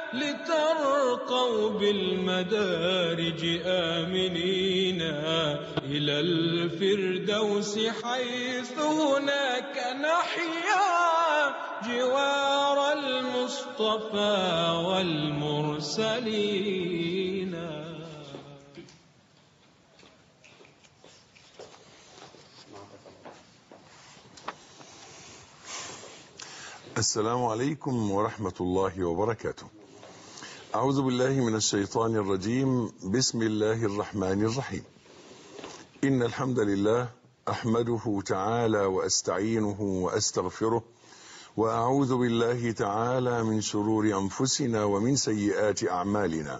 لترقوا بالمدارج آمنين إلى الفردوس حيث هناك نحيا جوار المصطفى والمرسلين السلام عليكم ورحمة الله وبركاته أعوذ بالله من الشيطان الرجيم بسم الله الرحمن الرحيم إن الحمد لله أحمده تعالى وأستعينه وأستغفره وأعوذ بالله تعالى من شرور أنفسنا ومن سيئات أعمالنا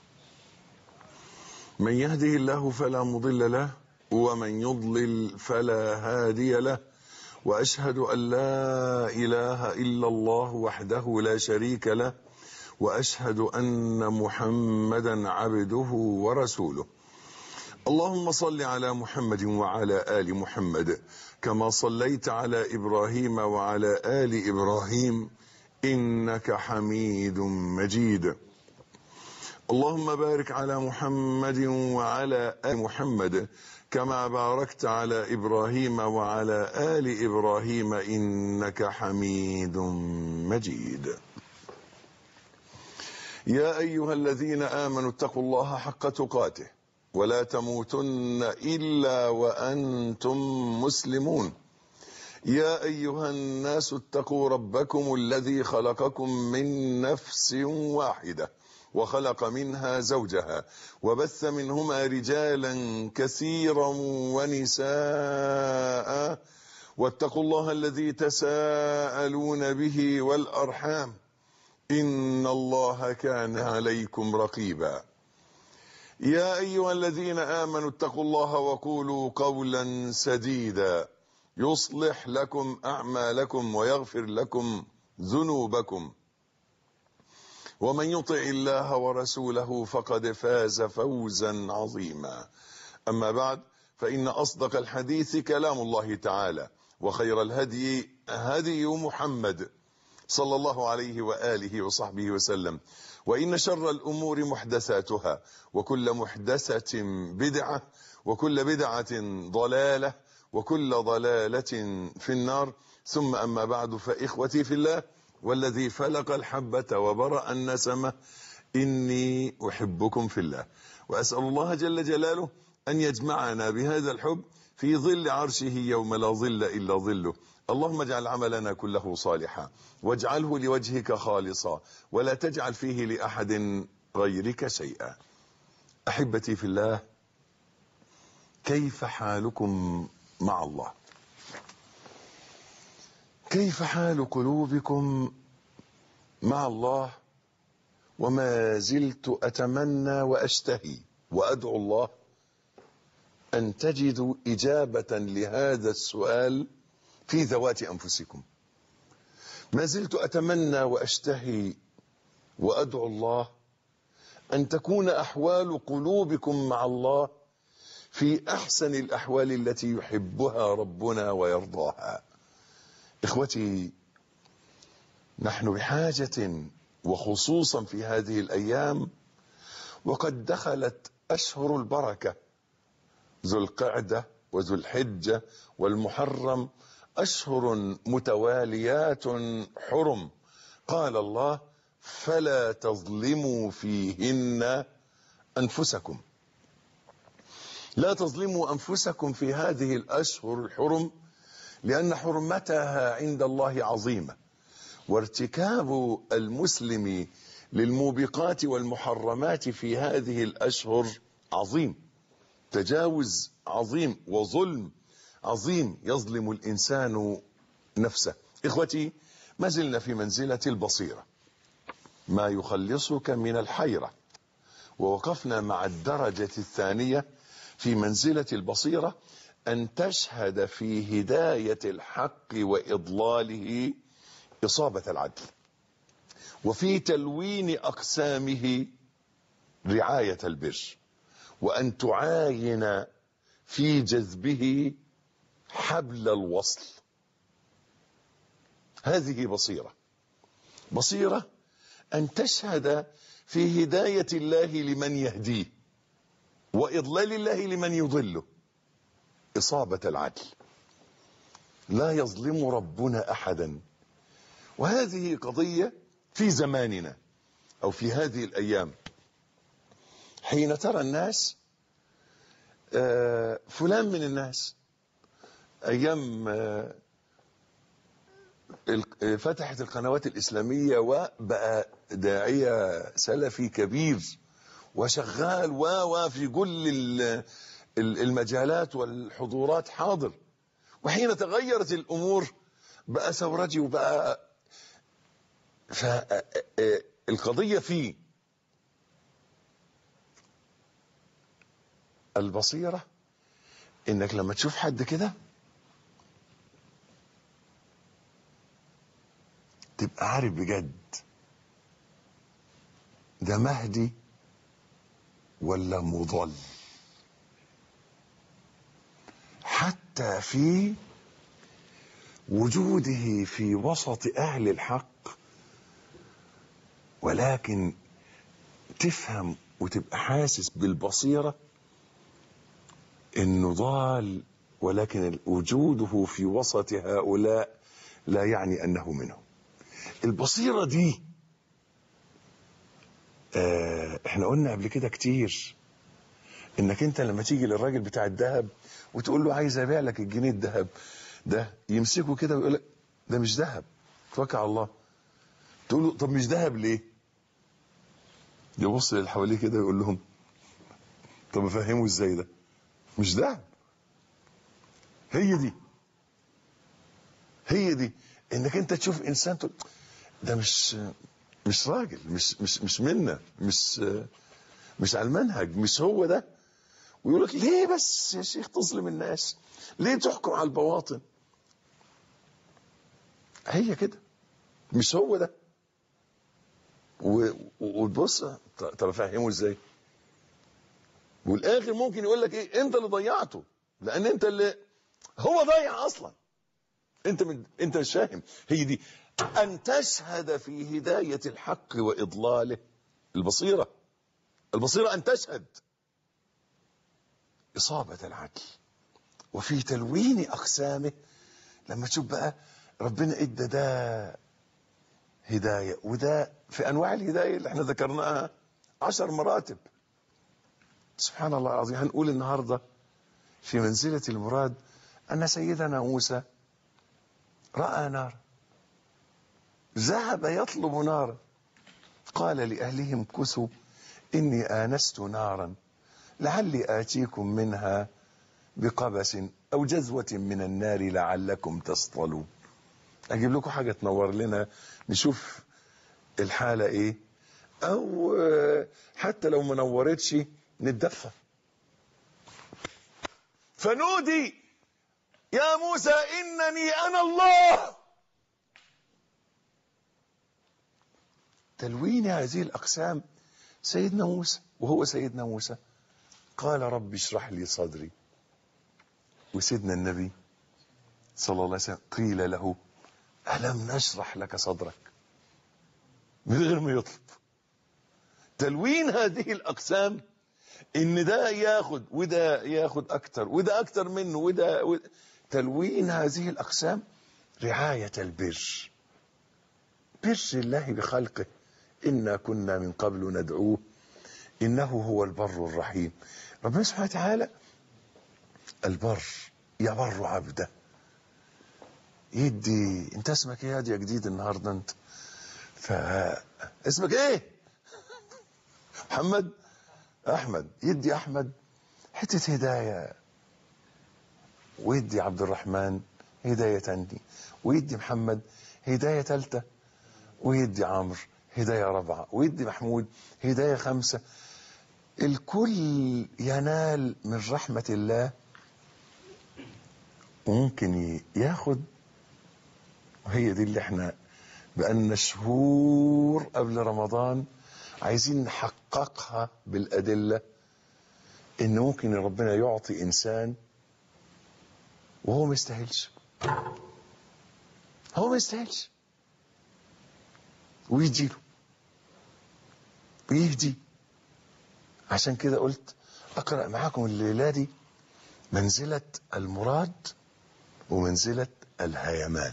من يهده الله فلا مضل له ومن يضلل فلا هادي له واشهد ان لا اله الا الله وحده لا شريك له واشهد ان محمدا عبده ورسوله اللهم صل على محمد وعلى ال محمد كما صليت على ابراهيم وعلى ال ابراهيم انك حميد مجيد اللهم بارك على محمد وعلى ال محمد كما باركت على ابراهيم وعلى ال ابراهيم انك حميد مجيد يا ايها الذين امنوا اتقوا الله حق تقاته ولا تموتن الا وانتم مسلمون يا ايها الناس اتقوا ربكم الذي خلقكم من نفس واحده وخلق منها زوجها وبث منهما رجالا كثيرا ونساء واتقوا الله الذي تساءلون به والارحام ان الله كان عليكم رقيبا يا ايها الذين امنوا اتقوا الله وقولوا قولا سديدا يصلح لكم اعمالكم ويغفر لكم ذنوبكم ومن يطع الله ورسوله فقد فاز فوزا عظيما اما بعد فان اصدق الحديث كلام الله تعالى وخير الهدي هدي محمد صلى الله عليه واله وصحبه وسلم وان شر الامور محدثاتها وكل محدثه بدعه وكل بدعه ضلاله وكل ضلاله في النار ثم اما بعد فاخوتي في الله والذي فلق الحبة وبرأ النسمة إني أحبكم في الله وأسأل الله جل جلاله أن يجمعنا بهذا الحب في ظل عرشه يوم لا ظل إلا ظله اللهم اجعل عملنا كله صالحا واجعله لوجهك خالصا ولا تجعل فيه لأحد غيرك شيئا أحبتي في الله كيف حالكم مع الله كيف حال قلوبكم مع الله وما زلت اتمنى واشتهي وادعو الله ان تجدوا اجابه لهذا السؤال في ذوات انفسكم ما زلت اتمنى واشتهي وادعو الله ان تكون احوال قلوبكم مع الله في احسن الاحوال التي يحبها ربنا ويرضاها اخوتي نحن بحاجة وخصوصا في هذه الايام وقد دخلت اشهر البركة ذو القعدة وذو الحجة والمحرم اشهر متواليات حرم قال الله فلا تظلموا فيهن انفسكم لا تظلموا انفسكم في هذه الاشهر الحرم لأن حرمتها عند الله عظيمة وارتكاب المسلم للموبقات والمحرمات في هذه الأشهر عظيم تجاوز عظيم وظلم عظيم يظلم الإنسان نفسه إخوتي ما زلنا في منزلة البصيرة ما يخلصك من الحيرة ووقفنا مع الدرجة الثانية في منزلة البصيرة أن تشهد في هداية الحق وإضلاله إصابة العدل وفي تلوين أقسامه رعاية البر وأن تعاين في جذبه حبل الوصل هذه بصيرة بصيرة أن تشهد في هداية الله لمن يهديه وإضلال الله لمن يضله إصابة العدل لا يظلم ربنا أحدا وهذه قضية في زماننا أو في هذه الأيام حين ترى الناس آه، فلان من الناس أيام آه، ال- فتحت القنوات الإسلامية وبقى داعية سلفي كبير وشغال و و في كل ال- ال- المجالات والحضورات حاضر وحين تغيرت الأمور بقى ثورجي وبقى فالقضية فيه البصيرة انك لما تشوف حد كده تبقى عارف بجد ده مهدي ولا مضل حتى في وجوده في وسط اهل الحق ولكن تفهم وتبقى حاسس بالبصيره انه ضال ولكن وجوده في وسط هؤلاء لا يعني انه منهم البصيرة دي آه احنا قلنا قبل كده كتير انك انت لما تيجي للراجل بتاع الذهب وتقول له عايز ابيع لك الجنيه الذهب ده يمسكه كده ويقول لك ده مش ذهب توكل على الله تقول له طب مش ذهب ليه يبص اللي حواليه كده ويقول لهم طب افهمه ازاي ده مش ذهب هي دي هي دي انك انت تشوف انسان تقول ده مش مش راجل مش مش مش منا مش مش على المنهج مش هو ده ويقول لك ليه بس يا شيخ تظلم الناس ليه تحكم على البواطن هي كده مش هو ده و- و- وتبص ط- طب افهمه ازاي والاخر ممكن يقول لك ايه انت اللي ضيعته لان انت اللي هو ضيع اصلا انت من انت مش فاهم هي دي ان تشهد في هدايه الحق واضلاله البصيره البصيره ان تشهد اصابه العدل وفي تلوين اقسامه لما تشوف بقى ربنا ادى ده هدايه وده في انواع الهدايه اللي احنا ذكرناها عشر مراتب سبحان الله العظيم هنقول النهارده في منزله المراد ان سيدنا موسى راى نارا ذهب يطلب نارا قال لاهلهم كثوا اني انست نارا لعلي اتيكم منها بقبس او جذوه من النار لعلكم تصطلون اجيب لكم حاجه تنور لنا نشوف الحاله ايه او آه، حتى لو ما نورتش نتدفى فنودي يا موسى انني انا الله تلوين هذه الاقسام سيدنا موسى وهو سيدنا موسى قال رب اشرح لي صدري وسيدنا النبي صلى الله عليه وسلم قيل له الم نشرح لك صدرك من غير ما يطلب تلوين هذه الاقسام ان ده ياخد وده ياخد اكتر وده اكتر منه وده, وده تلوين هذه الاقسام رعايه البر بر الله بخلقه انا كنا من قبل ندعوه انه هو البر الرحيم ربنا سبحانه وتعالى البر يبر عبده يدي انت اسمك ايه يا دي يا جديد النهارده انت ف اسمك ايه محمد احمد يدي احمد حته هدايه ويدي عبد الرحمن هدايه تانية ويدي محمد هدايه ثالثه ويدي عمرو هدايه رابعه ويدي محمود هدايه خمسه الكل ينال من رحمه الله وممكن ياخد وهي دي اللي احنا بقالنا شهور قبل رمضان عايزين نحققها بالأدلة إن ممكن ربنا يعطي إنسان وهو ما يستاهلش هو ما يستاهلش ويجيله ويهدي عشان كده قلت اقرا معاكم الليله دي منزله المراد ومنزله الهيمان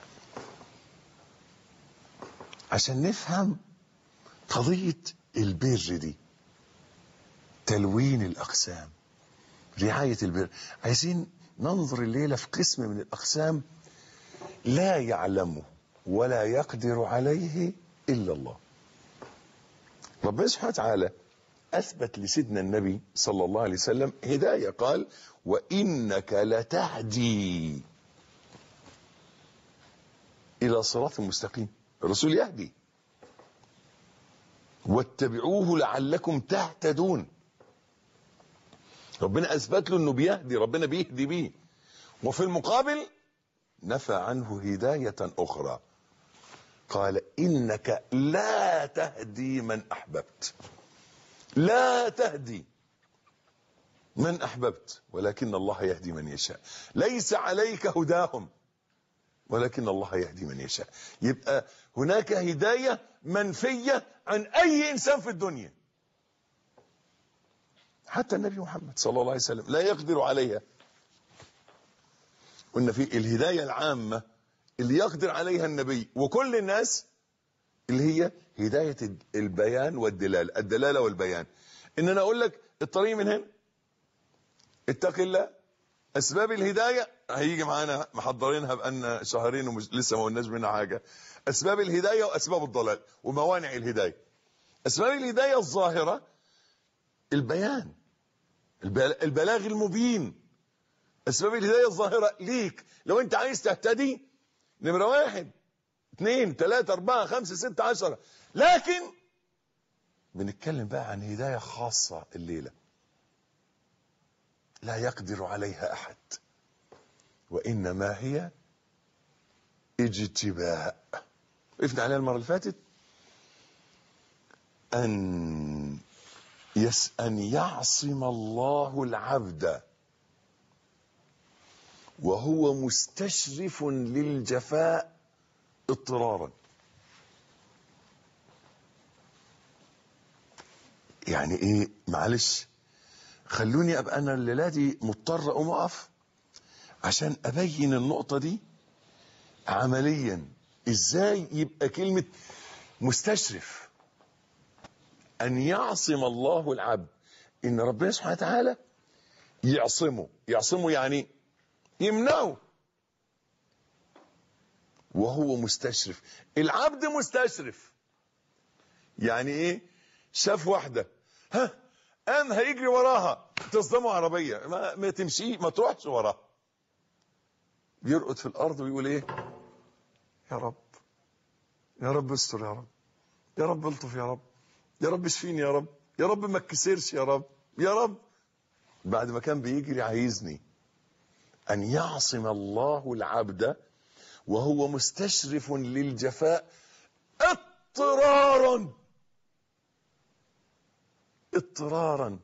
عشان نفهم قضيه البر دي تلوين الاقسام رعايه البر عايزين ننظر الليله في قسم من الاقسام لا يعلمه ولا يقدر عليه الا الله ربنا سبحانه وتعالى اثبت لسيدنا النبي صلى الله عليه وسلم هدايه قال وانك لتهدي الى صراط مستقيم الرسول يهدي واتبعوه لعلكم تهتدون ربنا اثبت له انه بيهدي ربنا بيهدي بيه وفي المقابل نفى عنه هدايه اخرى قال انك لا تهدي من احببت لا تهدي من احببت ولكن الله يهدي من يشاء ليس عليك هداهم ولكن الله يهدي من يشاء يبقى هناك هدايه منفيه عن اي انسان في الدنيا حتى النبي محمد صلى الله عليه وسلم لا يقدر عليها قلنا في الهدايه العامه اللي يقدر عليها النبي وكل الناس اللي هي هدايه البيان والدلاله الدلاله والبيان ان انا اقول لك الطريق من هنا اتق الله اسباب الهدايه هيجي معانا محضرينها بقالنا شهرين ولسه ما قلناش منها حاجه اسباب الهدايه واسباب الضلال وموانع الهدايه اسباب الهدايه الظاهره البيان البلاغ المبين اسباب الهدايه الظاهره ليك لو انت عايز تهتدي نمره واحد اثنين ثلاثة أربعة خمسة ستة عشرة لكن بنتكلم بقى عن هداية خاصة الليلة لا يقدر عليها أحد وإنما هي اجتباء وقفنا عليها المرة اللي فاتت أن يس أن يعصم الله العبد وهو مستشرف للجفاء اضطرارا يعني ايه معلش خلوني ابقى انا الليله دي مضطر اقوم اقف عشان ابين النقطه دي عمليا ازاي يبقى كلمه مستشرف ان يعصم الله العبد ان ربنا سبحانه وتعالى يعصمه يعصمه يعني يمنعه وهو مستشرف العبد مستشرف يعني ايه شاف واحده ها قام هيجري وراها تصدمه عربيه ما, ما تمشي ما تروحش وراها بيرقد في الارض ويقول ايه يا رب يا رب استر يا رب يا رب الطف يا رب يا رب اشفيني يا رب يا رب ما تكسرش يا رب يا رب بعد ما كان بيجري عايزني ان يعصم الله العبد وهو مستشرف للجفاء اضطرارا اضطرارا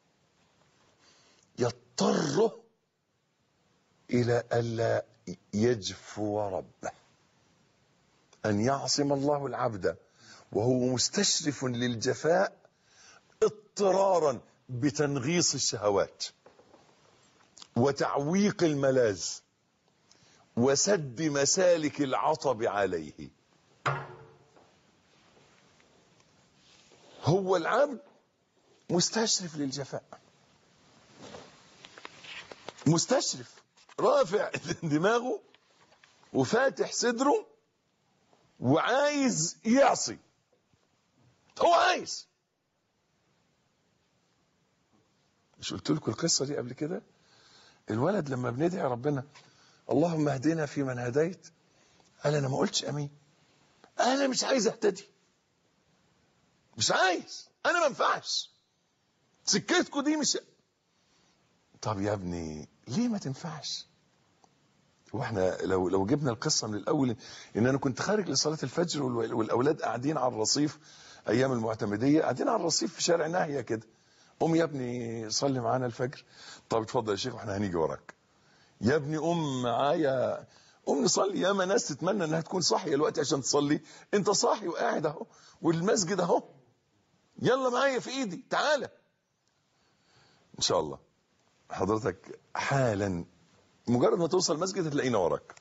يضطر الى الا يجفو ربه ان يعصم الله العبد وهو مستشرف للجفاء اضطرارا بتنغيص الشهوات وتعويق الملاذ وسد مسالك العطب عليه هو العبد مستشرف للجفاء مستشرف رافع دماغه وفاتح صدره وعايز يعصي هو عايز مش قلت لكم القصه دي قبل كده الولد لما بندعي ربنا اللهم اهدنا فيمن هديت قال انا ما قلتش امين انا مش عايز اهتدي مش عايز انا ما ينفعش سكتكم دي مش طب يا ابني ليه ما تنفعش واحنا لو لو جبنا القصه من الاول ان انا كنت خارج لصلاه الفجر والاولاد قاعدين على الرصيف ايام المعتمديه قاعدين على الرصيف في شارع ناهيه كده قوم يا ابني صلي معانا الفجر طب اتفضل يا شيخ واحنا هنيجي وراك يا ابني قوم معايا قوم نصلي ياما ناس تتمنى انها تكون صاحيه الوقت عشان تصلي انت صاحي وقاعد اهو والمسجد اهو يلا معايا في ايدي تعالى ان شاء الله حضرتك حالا مجرد ما توصل المسجد هتلاقينا وراك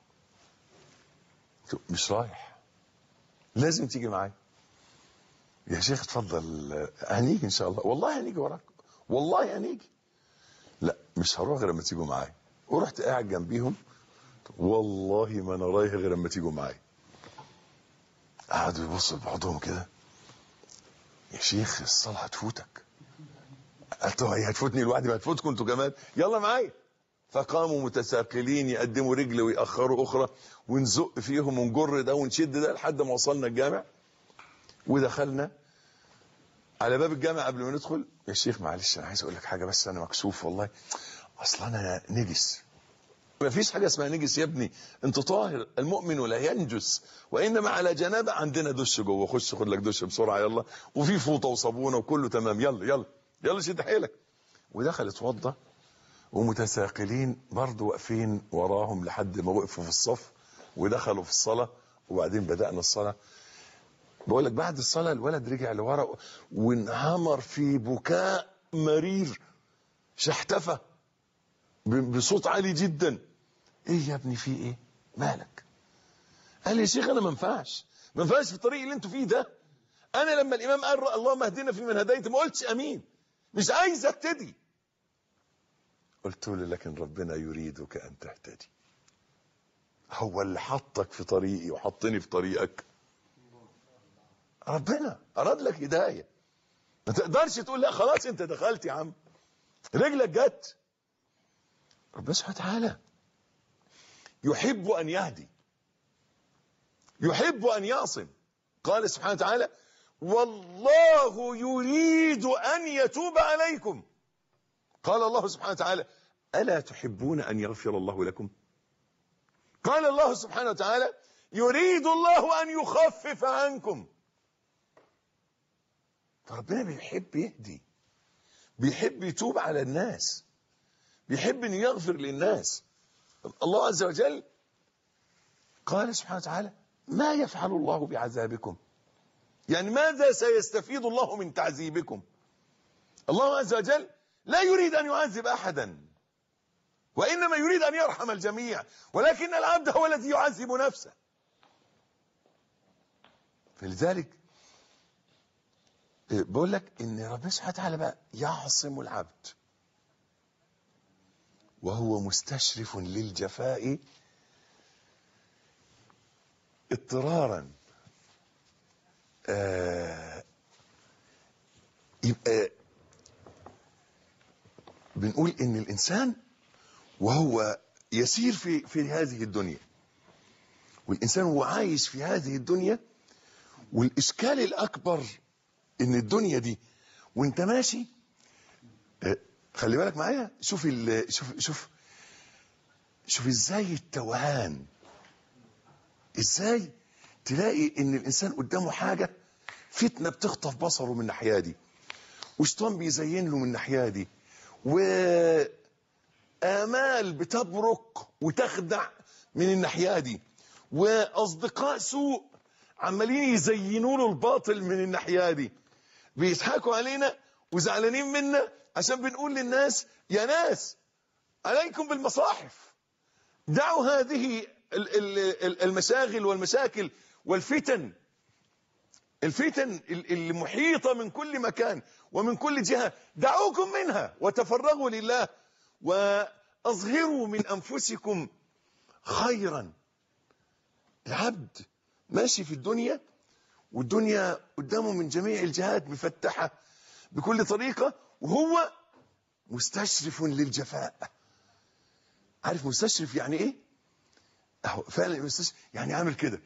مش رايح لازم تيجي معايا يا شيخ اتفضل هنيجي ان شاء الله والله هنيجي وراك والله هنيجي لا مش هروح غير لما تيجوا معايا ورحت قاعد جنبيهم والله ما انا رايح غير لما تيجوا معايا قعدوا يبصوا لبعضهم كده يا شيخ الصلاة هتفوتك قلت له هي هتفوتني لوحدي ما هتفوتكم انتوا كمان يلا معايا فقاموا متساقلين يقدموا رجل ويأخروا أخرى ونزق فيهم ونجر ده ونشد ده لحد ما وصلنا الجامع ودخلنا على باب الجامع قبل ما ندخل يا شيخ معلش انا عايز اقول لك حاجه بس انا مكسوف والله اصلا انا نجس ما فيش حاجه اسمها نجس يا ابني انت طاهر المؤمن لا ينجس وانما على جنابه عندنا دش جوه خش خد لك دش بسرعه يلا وفي فوطه وصابونه وكله تمام يلا يلا يلا شد حيلك ودخل اتوضى ومتساقلين برضه واقفين وراهم لحد ما وقفوا في الصف ودخلوا في الصلاه وبعدين بدانا الصلاه بقول لك بعد الصلاه الولد رجع لورا وانهمر في بكاء مرير شحتفه ب- بصوت عالي جدا ايه يا ابني في ايه مالك قال لي يا شيخ انا ما ينفعش ما ينفعش في الطريق اللي انتوا فيه ده انا لما الامام قال اللهم اهدنا في من هديت ما قلتش امين مش عايز اهتدي قلت له لكن ربنا يريدك ان تهتدي هو اللي حطك في طريقي وحطني في طريقك ربنا اراد لك هدايه ما تقدرش تقول لا خلاص انت دخلت يا عم رجلك جت ربنا سبحانه وتعالى يحب ان يهدي يحب ان يعصم قال سبحانه وتعالى والله يريد ان يتوب عليكم قال الله سبحانه وتعالى الا تحبون ان يغفر الله لكم قال الله سبحانه وتعالى يريد الله ان يخفف عنكم فربنا بيحب يهدي بيحب يتوب على الناس بيحب انه يغفر للناس الله عز وجل قال سبحانه وتعالى ما يفعل الله بعذابكم يعني ماذا سيستفيد الله من تعذيبكم الله عز وجل لا يريد ان يعذب احدا وانما يريد ان يرحم الجميع ولكن العبد هو الذي يعذب نفسه فلذلك بقول لك ان ربنا سبحانه وتعالى بقى يعصم العبد وهو مستشرف للجفاء اضطرارا آه يبقى بنقول ان الانسان وهو يسير في في هذه الدنيا والانسان وهو عايش في هذه الدنيا والاشكال الاكبر ان الدنيا دي وانت ماشي آه، خلي بالك معايا شوف ال- شوف شوف شوف ازاي التوهان ازاي تلاقي ان الانسان قدامه حاجه فتنه بتخطف بصره من الناحيه دي وشيطان بيزين له من الناحيه دي وآمال بتبرق وتخدع من الناحيه دي واصدقاء سوء عمالين يزينوا له الباطل من الناحيه دي بيضحكوا علينا وزعلانين منا عشان بنقول للناس يا ناس عليكم بالمصاحف دعوا هذه ال- ال- ال- المشاغل والمشاكل والفتن الفتن ال- المحيطة من كل مكان ومن كل جهة دعوكم منها وتفرغوا لله وأظهروا من أنفسكم خيرا العبد ماشي في الدنيا والدنيا قدامه من جميع الجهات مفتحة بكل طريقة وهو مستشرف للجفاء عارف مستشرف يعني ايه اهو فعلا مستشرف يعني عامل كده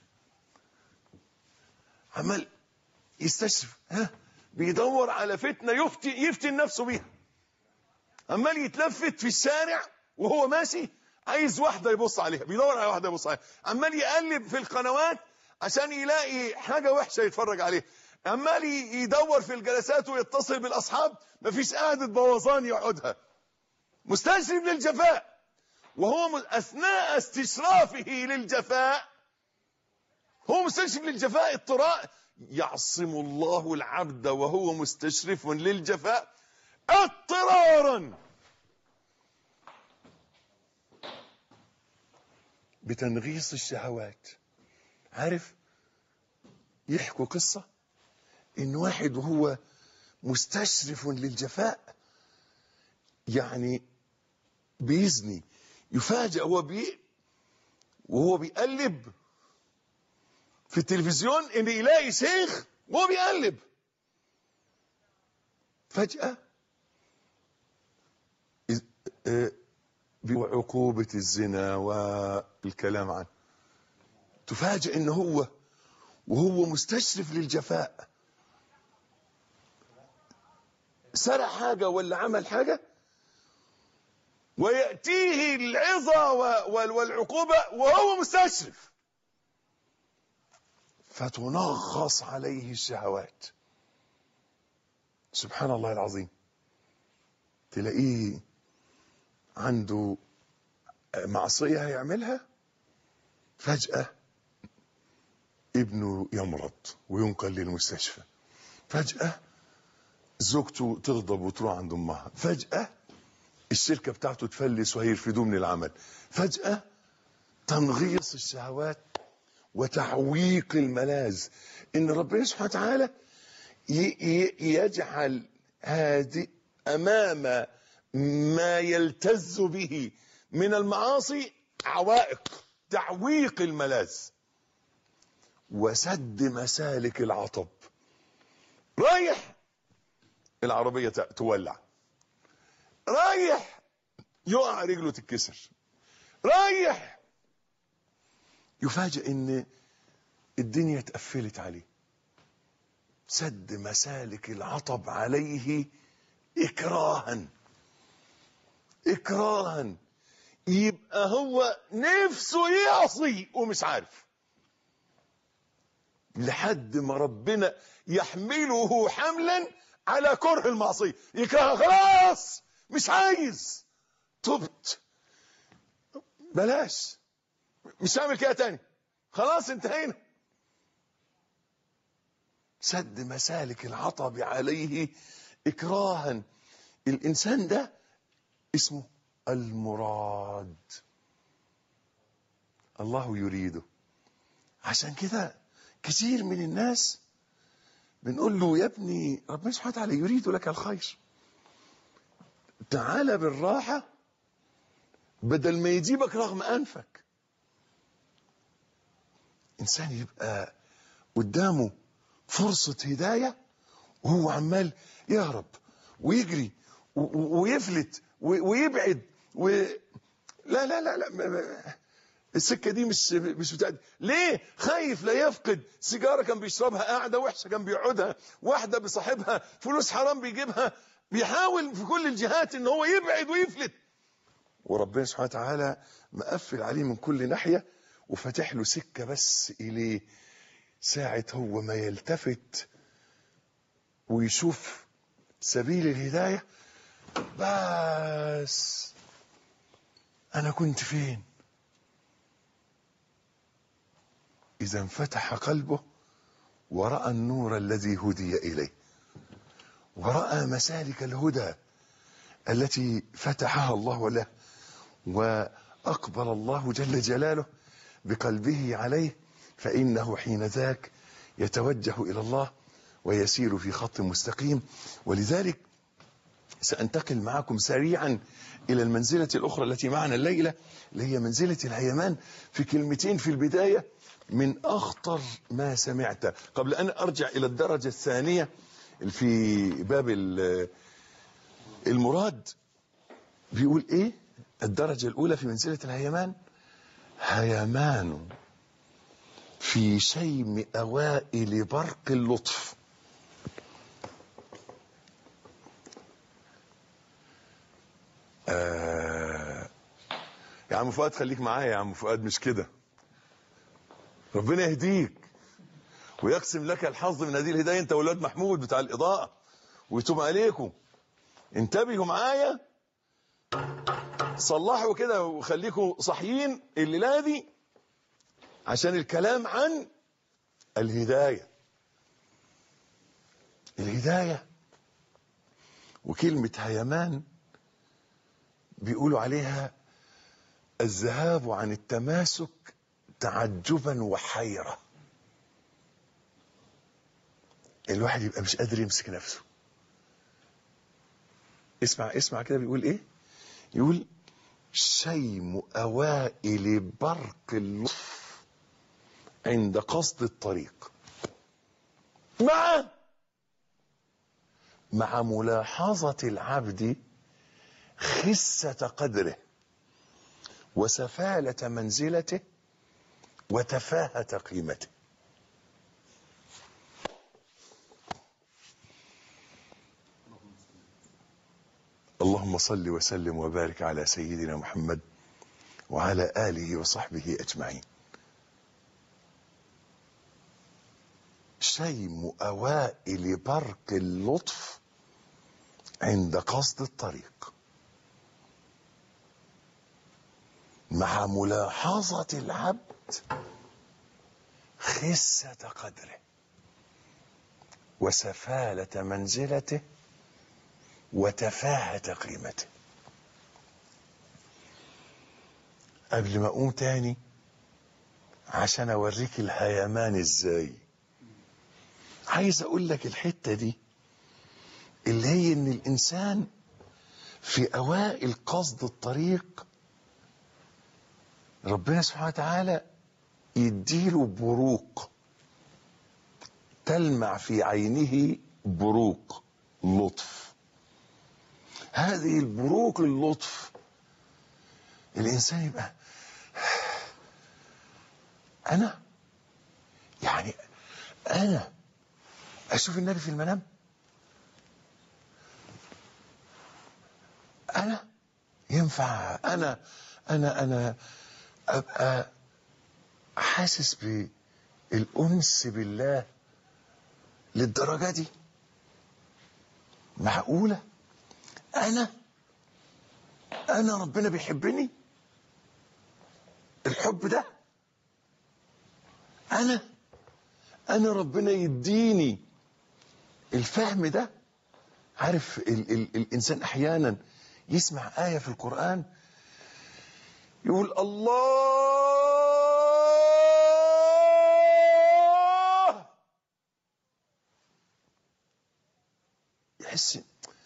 عمال يستشرف ها بيدور على فتنه يفتي يفتن نفسه بيها عمال يتلفت في الشارع وهو ماشي عايز واحده يبص عليها بيدور على واحده يبص عليها عمال يقلب في القنوات عشان يلاقي حاجه وحشه يتفرج عليها عمال ي- يدور في الجلسات ويتصل بالاصحاب مفيش قعده بوظان يقعدها مستشرف للجفاء وهو م- اثناء استشرافه للجفاء هو مستشرف للجفاء اضطراء يعصم الله العبد وهو مستشرف للجفاء اضطرارا بتنغيص الشهوات عارف يحكوا قصة ان واحد وهو مستشرف للجفاء يعني بيزني يفاجأ هو بي وهو بيقلب في التلفزيون ان يلاقي شيخ وهو بيقلب فجأة إذ- آه، بعقوبة الزنا والكلام عنه تفاجأ ان هو وهو مستشرف للجفاء سرق حاجة ولا عمل حاجة ويأتيه العظة و- وال- والعقوبة وهو مستشرف فتنغص عليه الشهوات سبحان الله العظيم تلاقيه عنده معصية هيعملها فجأة ابنه يمرض وينقل للمستشفى فجأة زوجته تغضب وتروح عند امها فجأة الشركة بتاعته تفلس وهيرفدوه من العمل فجأة تنغيص الشهوات وتعويق الملاذ ان ربنا سبحانه وتعالى ي- ي- يجعل هذه امام ما يلتز به من المعاصي عوائق تعويق الملاذ وسد مسالك العطب رايح العربية ت- تولع رايح يقع رجله تتكسر رايح يفاجئ ان الدنيا اتقفلت عليه سد مسالك العطب عليه اكراها اكراها يبقى هو نفسه يعصي ومش عارف لحد ما ربنا يحمله حملا على كره المعصيه يكره خلاص مش عايز تبت بلاش مش هعمل كده تاني خلاص انتهينا سد مسالك العطب عليه اكراها الانسان ده اسمه المراد الله يريده عشان كده كثير من الناس بنقول له يا ابني ربنا سبحانه وتعالى يريد لك الخير تعال بالراحة بدل ما يجيبك رغم أنفك إنسان يبقى قدامه فرصة هداية وهو عمال يهرب ويجري و- و- ويفلت و- ويبعد و... لا لا لا لا ما- ما- السكه دي مش مش بتاعت ليه خايف لا يفقد سيجاره كان بيشربها قاعده وحشه كان بيقعدها واحده بصاحبها فلوس حرام بيجيبها بيحاول في كل الجهات ان هو يبعد ويفلت وربنا سبحانه وتعالى مقفل عليه من كل ناحيه وفاتح له سكه بس اليه ساعه هو ما يلتفت ويشوف سبيل الهدايه بس انا كنت فين إذا انفتح قلبه ورأى النور الذي هدي إليه ورأى مسالك الهدى التي فتحها الله له وأقبل الله جل جلاله بقلبه عليه فإنه حين ذاك يتوجه إلى الله ويسير في خط مستقيم ولذلك سأنتقل معكم سريعا إلى المنزلة الأخرى التي معنا الليلة اللي هي منزلة الهيمان في كلمتين في البداية من أخطر ما سمعت قبل أن أرجع إلى الدرجة الثانية في باب ال- المراد بيقول إيه الدرجة الأولى في منزلة الهيمان هيمان في شيم أوائل برق اللطف آه يا عم فؤاد خليك معايا يا عم فؤاد مش كده ربنا يهديك ويقسم لك الحظ من هذه الهدايه انت ولاد محمود بتاع الاضاءه ويتوب عليكم انتبهوا معايا صلحوا كده وخليكم صاحيين الليله دي عشان الكلام عن الهدايه الهداية وكلمة هيمان بيقولوا عليها الذهاب عن التماسك تعجبا وحيرة الواحد يبقى مش قادر يمسك نفسه اسمع اسمع كده بيقول ايه يقول شيم اوائل برق اللطف عند قصد الطريق مع مع ملاحظة العبد خسة قدره وسفالة منزلته وتفاهة قيمته اللهم صل وسلم وبارك على سيدنا محمد وعلى آله وصحبه أجمعين شيم أوائل برق اللطف عند قصد الطريق مع ملاحظة العبد خسة قدره وسفالة منزلته وتفاهة قيمته قبل ما اقوم تاني عشان اوريك الهيمان ازاي عايز اقول لك الحتة دي اللي هي ان الانسان في اوائل قصد الطريق ربنا سبحانه وتعالى يديله بروق تلمع في عينه بروق لطف هذه البروق اللطف الانسان يبقى انا يعني انا اشوف النبي في المنام انا ينفع انا انا انا ابقى حاسس بالانس بالله للدرجه دي معقوله انا انا ربنا بيحبني الحب ده انا انا ربنا يديني الفهم ده عارف ال ال الانسان احيانا يسمع ايه في القران يقول الله يحس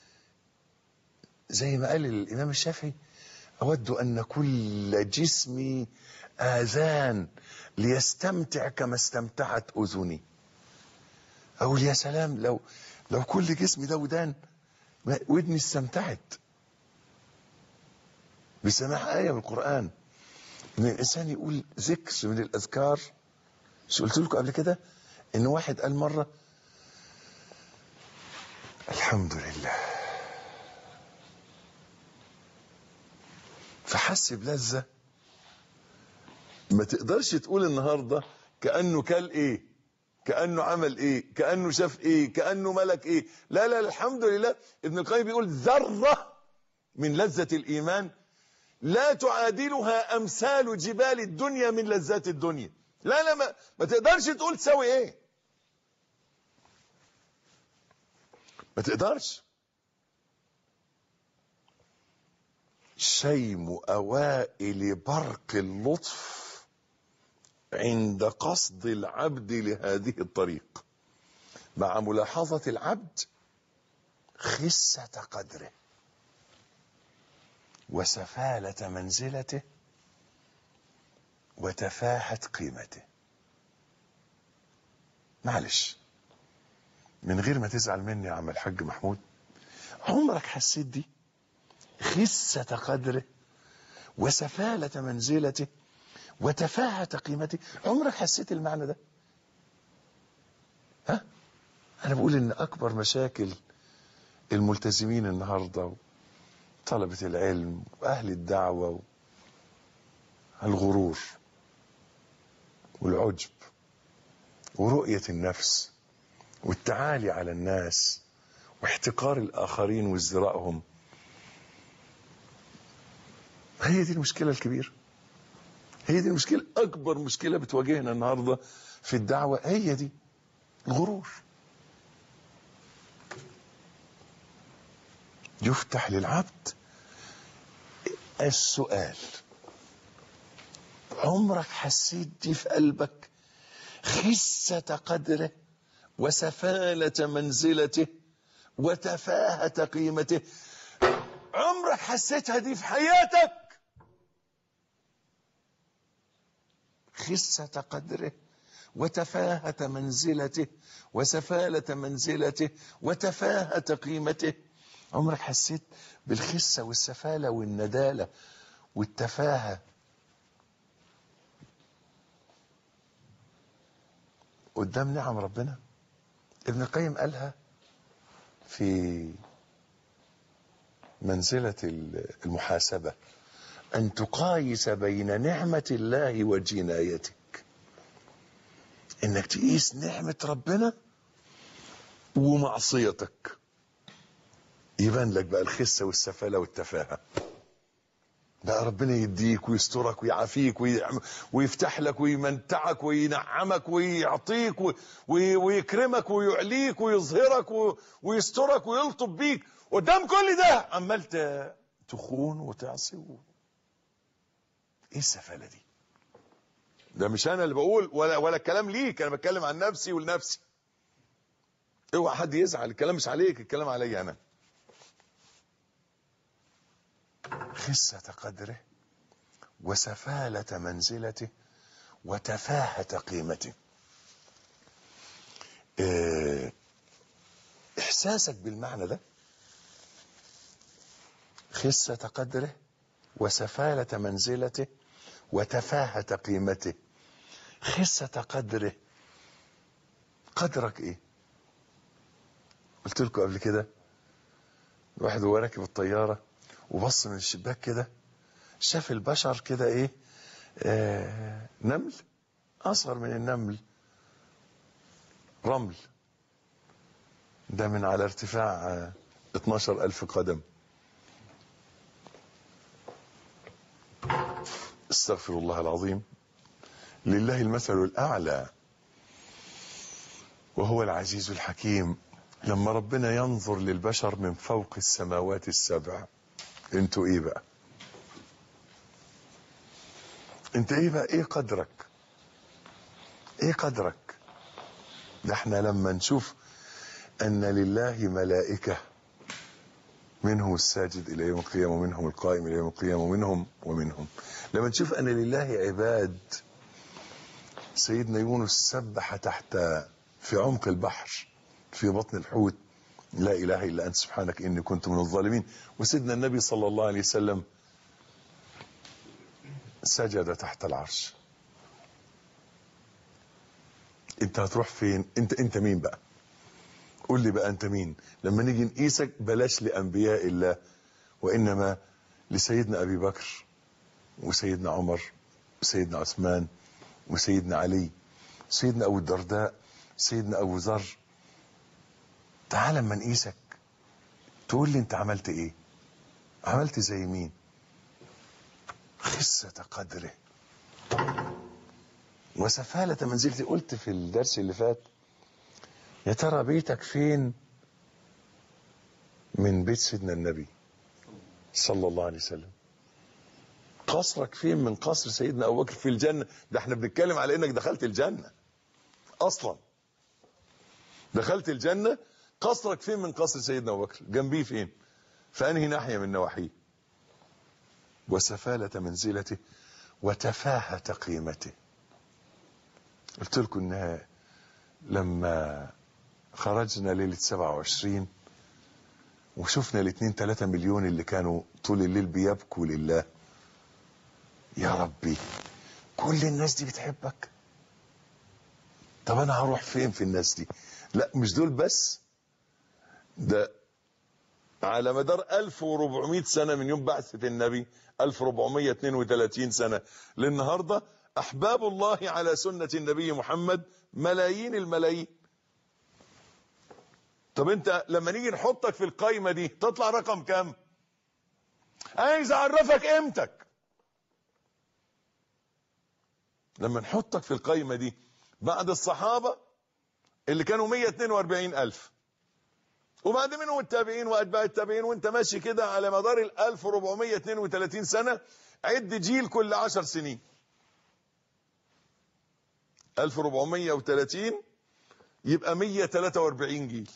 زي ما قال الامام الشافعي اود ان كل جسمي اذان ليستمتع كما استمتعت اذني اقول يا سلام لو لو كل جسمي ده ودان ودني استمتعت بسماع آية من القرآن إن الإنسان يقول ذكر من الأذكار مش قلت لكم قبل كده إن واحد قال مرة الحمد لله فحس بلذة ما تقدرش تقول النهاردة كأنه كل إيه كأنه عمل إيه كأنه شاف إيه كأنه ملك إيه لا لا الحمد لله ابن القيم بيقول ذرة من لذة الإيمان لا تعادلها امثال جبال الدنيا من لذات الدنيا لا لا ما, ما تقدرش تقول تساوي ايه ما تقدرش شيم اوائل برق اللطف عند قصد العبد لهذه الطريق مع ملاحظة العبد خسة قدره وسفالة منزلته وتفاهة قيمته معلش من غير ما تزعل مني يا عم الحاج محمود عمرك حسيت دي خسة قدره وسفالة منزلته وتفاهة قيمته عمرك حسيت المعنى ده ها انا بقول ان اكبر مشاكل الملتزمين النهارده طلبة العلم وأهل الدعوة الغرور والعجب ورؤية النفس والتعالي على الناس واحتقار الآخرين وازدراءهم هي دي المشكلة الكبيرة هي دي المشكلة أكبر مشكلة بتواجهنا النهاردة في الدعوة هي دي الغرور يفتح للعبد السؤال عمرك حسيت دي في قلبك خسة قدره وسفالة منزلته وتفاهة قيمته عمرك حسيتها دي في حياتك خسة قدره وتفاهة منزلته وسفالة منزلته وتفاهة قيمته عمرك حسيت بالخسة والسفالة والندالة والتفاهة قدام نعم ربنا ابن القيم قالها في منزلة المحاسبة أن تقايس بين نعمة الله وجنايتك إنك تقيس نعمة ربنا ومعصيتك يبان لك بقى الخسة والسفالة والتفاهة بقى ربنا يديك ويسترك ويعافيك ويفتح لك ويمنتعك وينعمك ويعطيك ويكرمك ويعليك ويظهرك ويسترك ويلطف بيك قدام كل ده عمال تخون وتعصي ايه السفالة دي ده مش انا اللي بقول ولا ولا الكلام ليك انا بتكلم عن نفسي ولنفسي اوعى حد يزعل الكلام مش عليك الكلام عليا انا خسة قدره وسفالة منزلته وتفاهة قيمته اه احساسك بالمعنى ده خسة قدره وسفالة منزلته وتفاهة قيمته خسة قدره قدرك ايه قلت لكم قبل كده الواحد وهو راكب الطياره وبص من الشباك كده شاف البشر كده ايه آه نمل اصغر من النمل رمل ده من على ارتفاع آه 12 ألف قدم استغفر الله العظيم لله المثل الأعلى وهو العزيز الحكيم لما ربنا ينظر للبشر من فوق السماوات السبع انتوا ايه بقى انت ايه بقى ايه قدرك ايه قدرك ده احنا لما نشوف ان لله ملائكة منهم الساجد الى يوم القيامة ومنهم القائم الى يوم القيامة ومنهم ومنهم لما نشوف ان لله عباد سيدنا يونس سبح تحت في عمق البحر في بطن الحوت لا إله إلا أنت سبحانك إني كنت من الظالمين وسيدنا النبي صلى الله عليه وسلم سجد تحت العرش انت هتروح فين انت انت مين بقى قول لي بقى انت مين لما نيجي نقيسك بلاش لانبياء الله وانما لسيدنا ابي بكر وسيدنا عمر وسيدنا عثمان وسيدنا علي سيدنا ابو الدرداء سيدنا ابو ذر تعال اما نقيسك تقول لي انت عملت ايه عملت زي مين خسة قدره وسفالة منزلتي قلت في الدرس اللي فات يا ترى بيتك فين من بيت سيدنا النبي صلى الله عليه وسلم قصرك فين من قصر سيدنا ابو بكر في الجنه ده احنا بنتكلم على انك دخلت الجنه اصلا دخلت الجنه قصرك فين من قصر سيدنا ابو بكر جنبيه فين في انهي ناحيه من نواحيه وسفاله منزلته وتفاهه قيمته قلت لكم انها لما خرجنا ليله 27 وشفنا الاثنين 3 مليون اللي كانوا طول الليل بيبكوا لله يا ربي كل الناس دي بتحبك طب انا هروح فين في الناس دي لا مش دول بس ده على مدار 1400 سنة من يوم بعثة النبي 1432 سنة للنهاردة أحباب الله على سنة النبي محمد ملايين الملايين طب انت لما نيجي نحطك في القايمة دي تطلع رقم كام عايز اعرفك قيمتك لما نحطك في القايمة دي بعد الصحابة اللي كانوا 142 ألف وبعد منهم التابعين واتباع التابعين وانت ماشي كده على مدار ال 1432 سنه عد جيل كل 10 سنين 1430 يبقى 143 جيل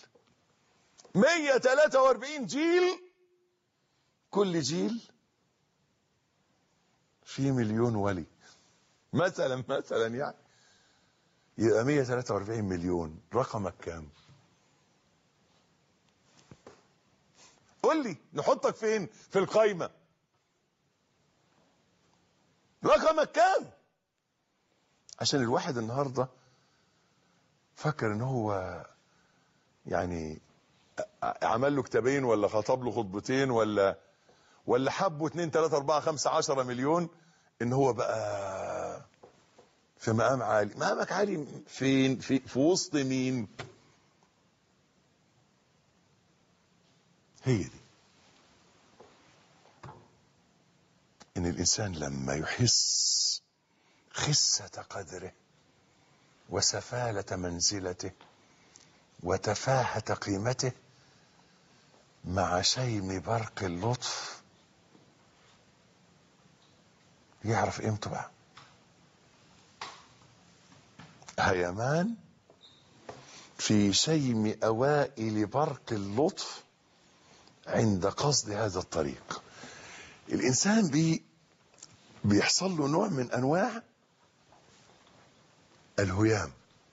143 جيل كل جيل فيه مليون ولي مثلا مثلا يعني يبقى 143 مليون رقمك كام قول لي نحطك فين في القايمة رقمك كام عشان الواحد النهاردة فكر ان هو يعني عمل له كتابين ولا خطب له خطبتين ولا ولا حبه 2 3 4 5 10 مليون ان هو بقى في مقام عالي مقامك عالي فين في, في وسط مين هي دي ان الانسان لما يحس خسة قدره وسفالة منزلته وتفاهة قيمته مع شيم برق اللطف يعرف قيمته بقى هيمان في شيم اوائل برق اللطف عند قصد هذا الطريق الانسان بي بيحصل له نوع من انواع الهيام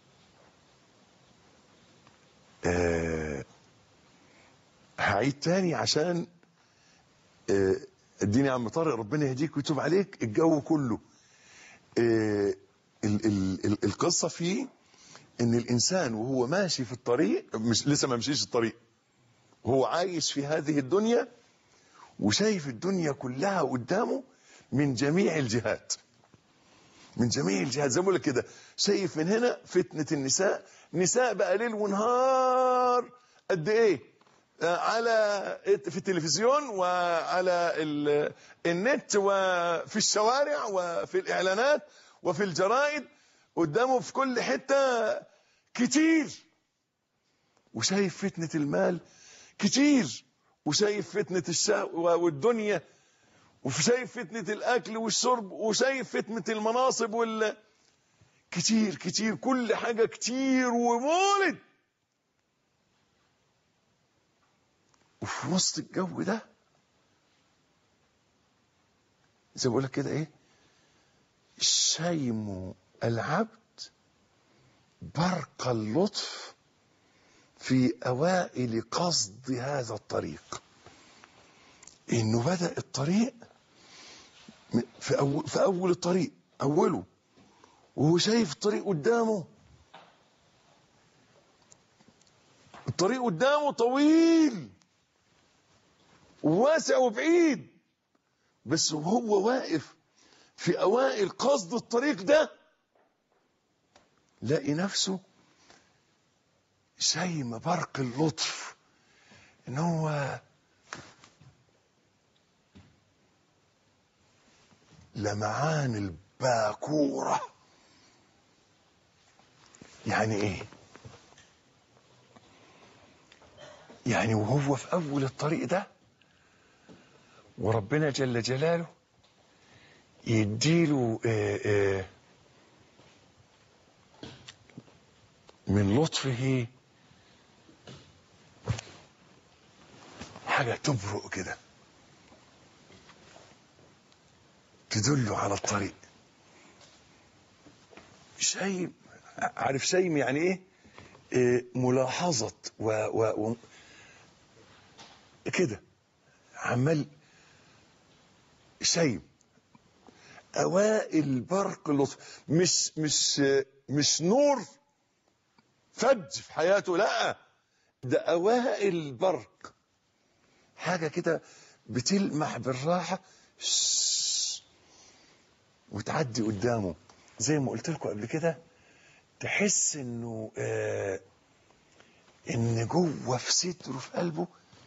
آه هعيد تاني عشان آه اديني يا عم طارق ربنا يهديك ويتوب عليك الجو كله آه ال ال ال القصه فيه ان الانسان وهو ماشي في الطريق مش لسه ما مشيش الطريق وهو عايش في هذه الدنيا وشايف الدنيا كلها قدامه من جميع الجهات من جميع الجهات زي ما بقول لك كده شايف من هنا فتنه النساء نساء بقى ليل ونهار قد ايه آه على في التلفزيون وعلى النت وفي الشوارع وفي الاعلانات وفي الجرائد قدامه في كل حته كتير وشايف فتنه المال كتير وشايف فتنه الشهوه والدنيا وشايف فتنه الاكل والشرب وشايف فتنه المناصب وال كتير كتير كل حاجه كتير ومولد وفي وسط الجو ده زي ما بقول لك كده ايه شيم العبد برق اللطف في اوائل قصد هذا الطريق انه بدا الطريق في اول في اول الطريق اوله وهو شايف الطريق قدامه الطريق قدامه طويل وواسع وبعيد بس وهو واقف في اوائل قصد الطريق ده لاقي نفسه شيم برق اللطف ان هو لمعان الباكورة يعني ايه يعني وهو في اول الطريق ده وربنا جل جلاله يديله آه آه من لطفه حاجة تبرق كده تدله على الطريق شيم عارف شيم يعني ايه, إيه ملاحظة و, و, و كده عمال شيم اوائل برق لطف مش مش مش نور فج في حياته لا ده اوائل برق حاجه كده بتلمح بالراحه وتعدي قدامه زي ما قلت لكم قبل كده تحس انه آه ان جوه في صدره في قلبه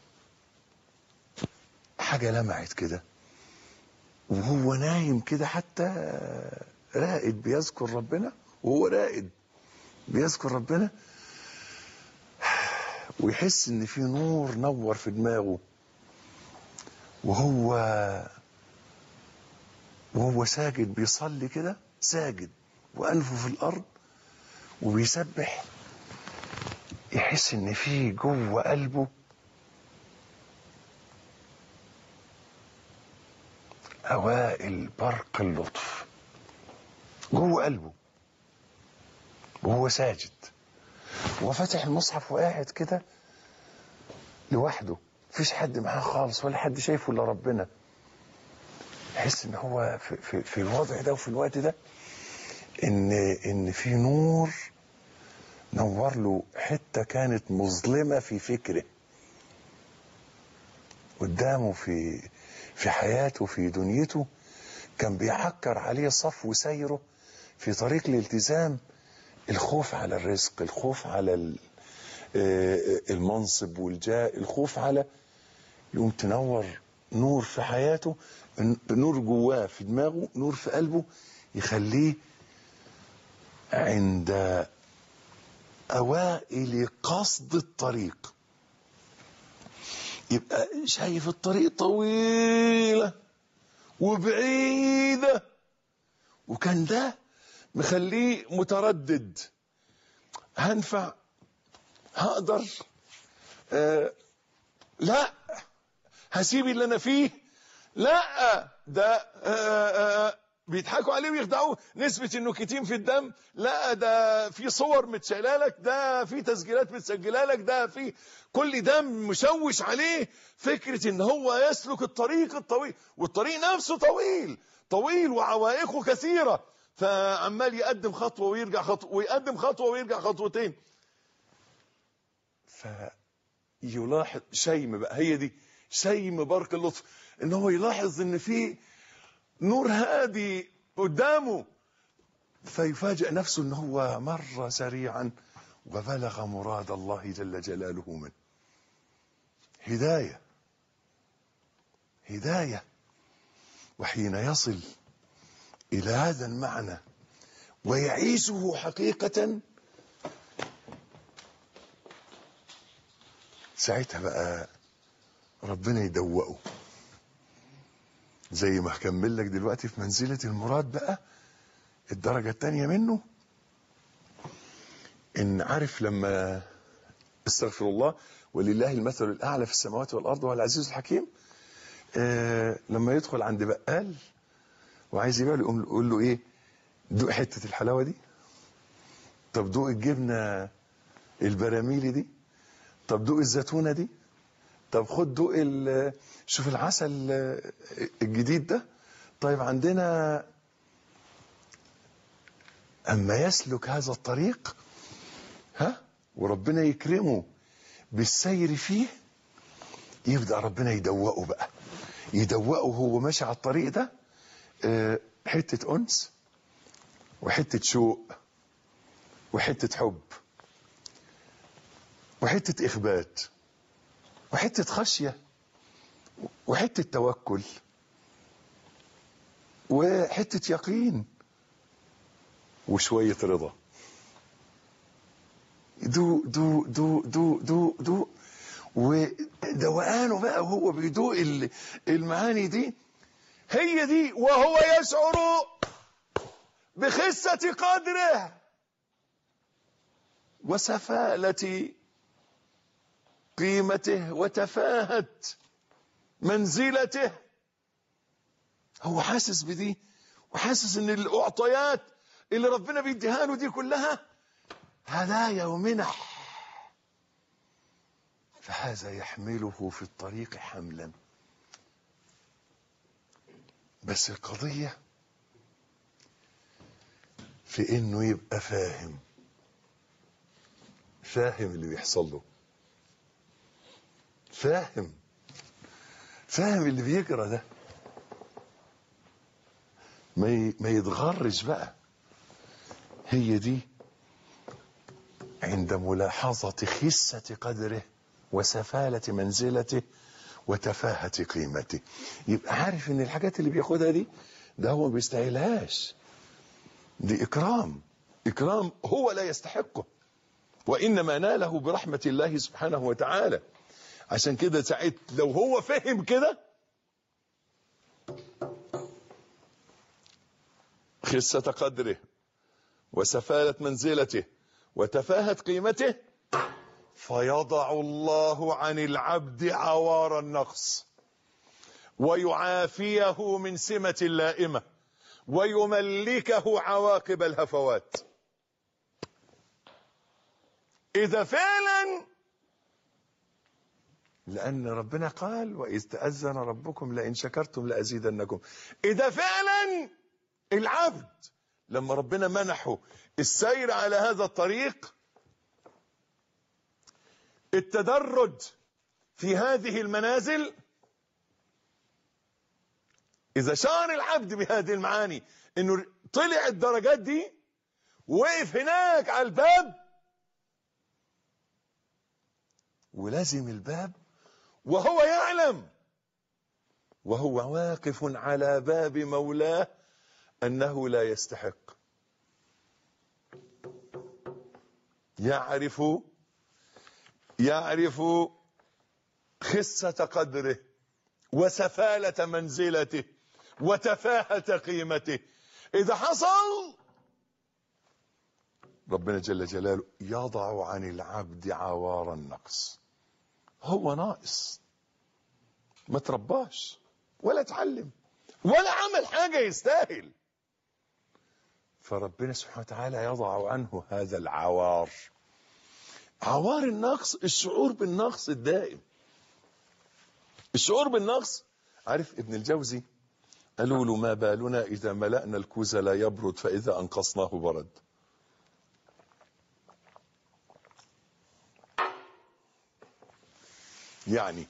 حاجه لمعت كده وهو نايم كده حتى رائد بيذكر ربنا وهو رائد بيذكر ربنا ويحس ان في نور نور في دماغه وهو وهو ساجد بيصلي كده ساجد وانفه في الارض وبيسبح يحس ان في جوه قلبه اوائل برق اللطف جوه قلبه وهو ساجد وهو فاتح المصحف وقاعد كده لوحده مفيش حد معاه خالص ولا حد شايفه الا ربنا يحس ان هو في, في, في الوضع ده وفي الوقت ده ان ان في نور نور له حته كانت مظلمه في فكره قدامه في في حياته في دنيته كان بيعكر عليه صفو سيره في طريق الالتزام الخوف على الرزق الخوف على ال- آه، المنصب والجاه الخوف على يقوم تنور نور في حياته نور جواه في دماغه نور في قلبه يخليه عند أوائل قصد الطريق يبقى شايف الطريق طويلة وبعيدة وكان ده مخليه متردد هنفع هقدر آه لا هسيب اللي انا فيه لا ده آه آه بيضحكوا عليه ويخدعوه نسبة انه كتيم في الدم لا ده في صور متشايله لك ده في تسجيلات متسجله لك ده في كل ده مشوش عليه فكرة ان هو يسلك الطريق الطويل والطريق نفسه طويل طويل وعوائقه كثيرة فعمال يقدم خطوة ويرجع خطوة ويقدم خطوة ويرجع خطوتين فيلاحظ شيم بقى هي دي شيم برك اللطف ان هو يلاحظ ان في نور هادي قدامه فيفاجئ نفسه ان هو مر سريعا وبلغ مراد الله جل جلاله منه هدايه هدايه وحين يصل الى هذا المعنى ويعيشه حقيقه ساعتها بقى ربنا يدوقه زي ما هكمل لك دلوقتي في منزلة المراد بقى الدرجة التانية منه إن عارف لما استغفر الله ولله المثل الأعلى في السماوات والأرض وهو العزيز الحكيم آه لما يدخل عند بقال وعايز يبيع له يقوم يقول له إيه دوق حتة الحلاوة دي طب دوق الجبنة البراميلي دي طب دوق الزيتونة دي طب خد دوق ال- شوف العسل الجديد ده طيب عندنا اما يسلك هذا الطريق ها وربنا يكرمه بالسير فيه يبدا ربنا يدوقه بقى يدوقه وهو ماشي على الطريق ده آه، حته انس وحته شوق وحته حب وحته اخبات وحته خشيه وحته توكل وحته يقين وشويه رضا دو دو دو دو دو دو ودوقانه بقى وهو بيدوق ال- المعاني دي هي دي وهو يشعر بخسة قدره وسفالة قيمته وتفاهة منزلته هو حاسس بدي وحاسس ان الاعطيات اللي ربنا بيديها له دي كلها هدايا ومنح فهذا يحمله في الطريق حملا بس القضية في انه يبقى فاهم فاهم اللي بيحصل له فاهم فاهم اللي بيجرى ده ما ي- ما يتغرش بقى هي دي عند ملاحظة خسة قدره وسفالة منزلته وتفاهة قيمته يبقى عارف ان الحاجات اللي بياخدها دي ده هو ما بيستاهلهاش دي اكرام اكرام هو لا يستحقه وإنما ناله برحمة الله سبحانه وتعالى عشان كده ساعت لو هو فهم كده خسة قدره وسفالة منزلته وتفاهة قيمته فيضع الله عن العبد عوار النقص ويعافيه من سمة اللائمة ويملكه عواقب الهفوات إذا فعلا لأن ربنا قال وإذ تأذن ربكم لئن شكرتم لأزيدنكم إذا فعلا العبد لما ربنا منحه السير على هذا الطريق التدرج في هذه المنازل إذا شعر العبد بهذه المعاني إنه طلع الدرجات دي وقف هناك على الباب ولازم الباب وهو يعلم وهو واقف على باب مولاه أنه لا يستحق يعرف يعرف خسة قدره وسفالة منزلته وتفاهة قيمته إذا حصل ربنا جل جلاله يضع عن العبد عوار النقص هو ناقص ما ترباش ولا اتعلم ولا عمل حاجة يستاهل فربنا سبحانه وتعالى يضع عنه هذا العوار عوار النقص الشعور بالنقص الدائم الشعور بالنقص عارف ابن الجوزي قالوا له ما بالنا إذا ملأنا الكوز لا يبرد فإذا أنقصناه برد يعني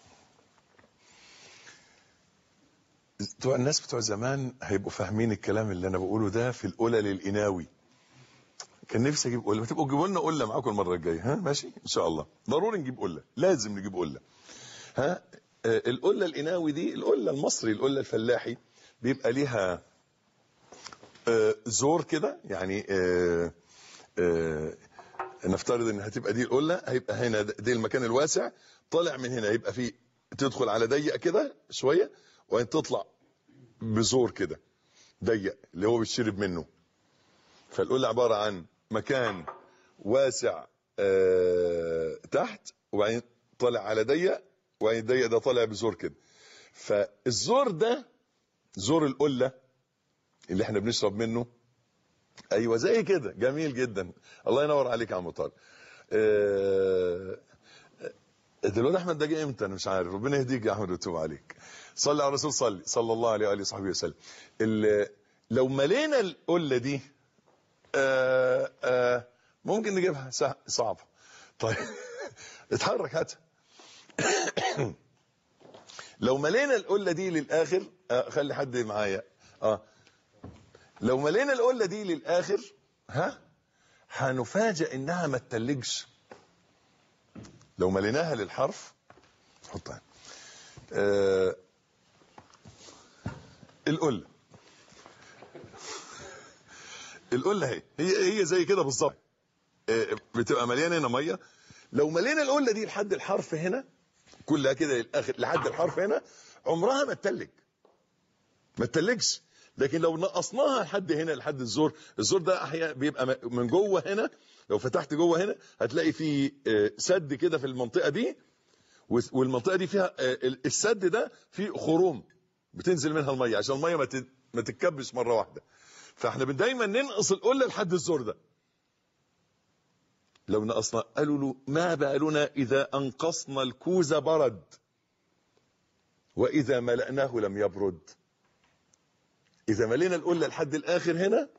بتوع الناس بتوع زمان هيبقوا فاهمين الكلام اللي انا بقوله ده في القلل القناوي كان نفسي اجيب قله ما تبقوا تجيبوا لنا قله معاكم المره الجايه ها ماشي ان شاء الله ضروري نجيب قله لازم نجيب قله ها آه القله القناوي دي القله المصري القله الفلاحي بيبقى ليها آه زور كده يعني آه آه نفترض ان هتبقى دي القله هيبقى هنا دي المكان الواسع طالع من هنا يبقى في تدخل على ضيق كده شويه وبعدين تطلع بزور كده ضيق اللي هو بيتشرب منه فالقله عباره عن مكان واسع آه تحت وبعدين طالع على ضيق وبعدين الضيق ده طالع بزور كده فالزور ده زور القله اللي احنا بنشرب منه ايوه زي كده جميل جدا الله ينور عليك يا عم طارق آه دلوقتي احمد ده جه امتى انا مش عارف ربنا يهديك يا احمد ويتوب عليك صلي على الرسول صلي صلى الله عليه واله وصحبه وسلم لو ملينا القله دي آآ آآ ممكن نجيبها صعبه طيب اتحرك هاتها لو ملينا القله دي للاخر خلي حد معايا اه لو ملينا القله دي للاخر ها هنفاجئ انها ما تتلجش لو مليناها للحرف حطها آه القله القله اهي هي هي زي كده بالظبط آه بتبقى مليانه هنا ميه لو ملينا القله دي لحد الحرف هنا كلها كده للاخر لحد الحرف هنا عمرها ما تتلج ما تتلجش لكن لو نقصناها لحد هنا لحد الزور الزور ده احيانا بيبقى من جوه هنا لو فتحت جوه هنا هتلاقي في سد كده في المنطقه دي والمنطقه دي فيها السد ده فيه خروم بتنزل منها الميه عشان الميه ما ما تتكبش مره واحده فاحنا دايما ننقص القله لحد الزور ده لو نقصنا قالوا له ما بالنا اذا انقصنا الكوز برد واذا ملأناه لم يبرد اذا ملينا القله لحد الاخر هنا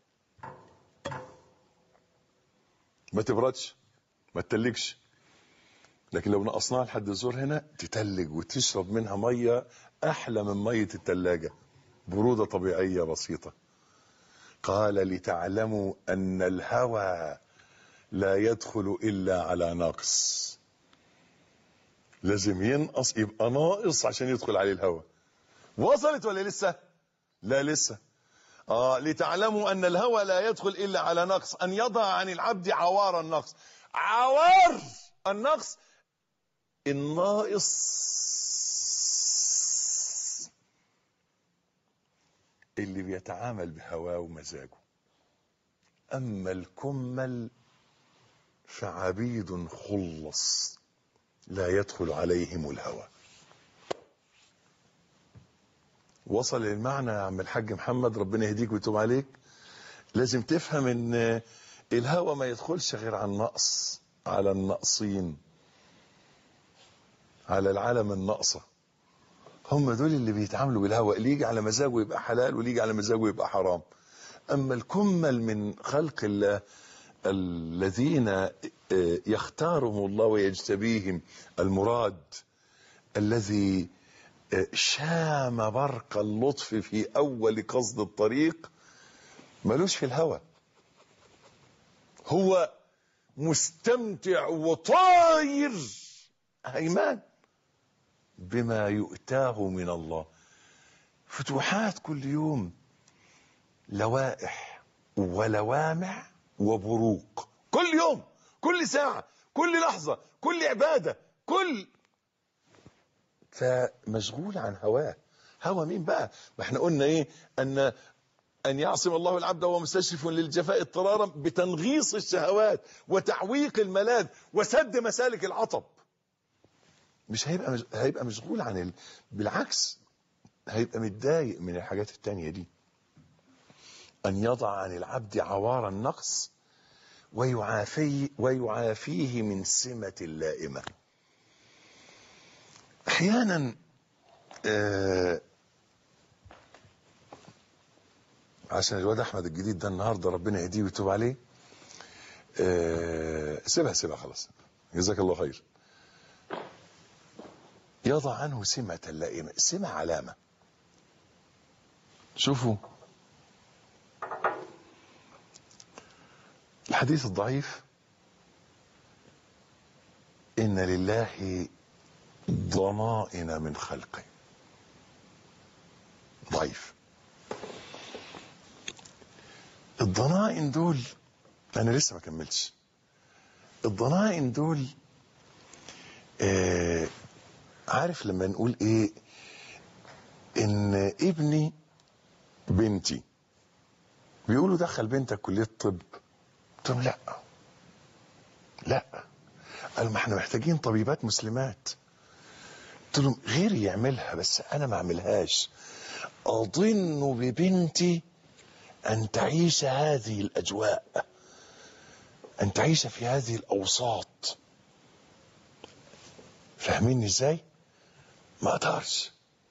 ما تبردش ما تتلجش لكن لو نقصناها لحد الزور هنا تتلج وتشرب منها ميه احلى من ميه التلاجة بروده طبيعيه بسيطه قال لتعلموا ان الهوى لا يدخل الا على ناقص لازم ينقص يبقى ناقص عشان يدخل عليه الهوى وصلت ولا لسه لا لسه آه لتعلموا أن الهوى لا يدخل إلا على نقص أن يضع عن العبد عوار النقص عوار النقص الناقص اللي بيتعامل بهواه ومزاجه أما الكمل فعبيد خلص لا يدخل عليهم الهوى وصل المعنى يا عم الحاج محمد ربنا يهديك ويتوب عليك لازم تفهم ان الهوى ما يدخلش غير على النقص على الناقصين على العالم الناقصة هم دول اللي بيتعاملوا بالهوى اللي يجي على مزاجه يبقى حلال واللي يجي على مزاجه يبقى حرام أما الكمل من خلق الله الذين يختارهم الله ويجتبيهم المراد الذي شام برق اللطف في أول قصد الطريق ملوش في الهوى هو مستمتع وطاير هيمان بما يؤتاه من الله فتوحات كل يوم لوائح ولوامع وبروق كل يوم كل ساعة كل لحظة كل عبادة كل فمشغول عن هواه هوى مين بقى ما احنا قلنا ايه ان ان يعصم الله العبد وهو مستشرف للجفاء اضطرارا بتنغيص الشهوات وتعويق الملاذ وسد مسالك العطب مش هيبقى مش هيبقى مشغول عن ال... بالعكس هيبقى متضايق من الحاجات التانية دي أن يضع عن العبد عوار النقص ويعافي ويعافيه من سمة اللائمة أحيانا آه عشان الواد أحمد الجديد ده النهاردة ربنا يهديه ويتوب عليه آه سيبها سيبها خلاص جزاك الله خير يضع عنه سمة اللائمة سمة علامة شوفوا الحديث الضعيف إن لله ضمائن من خلقه ضعيف الضنائن دول أنا لسه ما كملتش الضنائن دول آه عارف لما نقول ايه ان ابني بنتي بيقولوا دخل بنتك كلية طب قلت لهم لا لا قالوا ما احنا محتاجين طبيبات مسلمات قلت لهم غيري يعملها بس انا ما اعملهاش اظن ببنتي ان تعيش هذه الاجواء ان تعيش في هذه الاوساط فاهميني ازاي ما اقدرش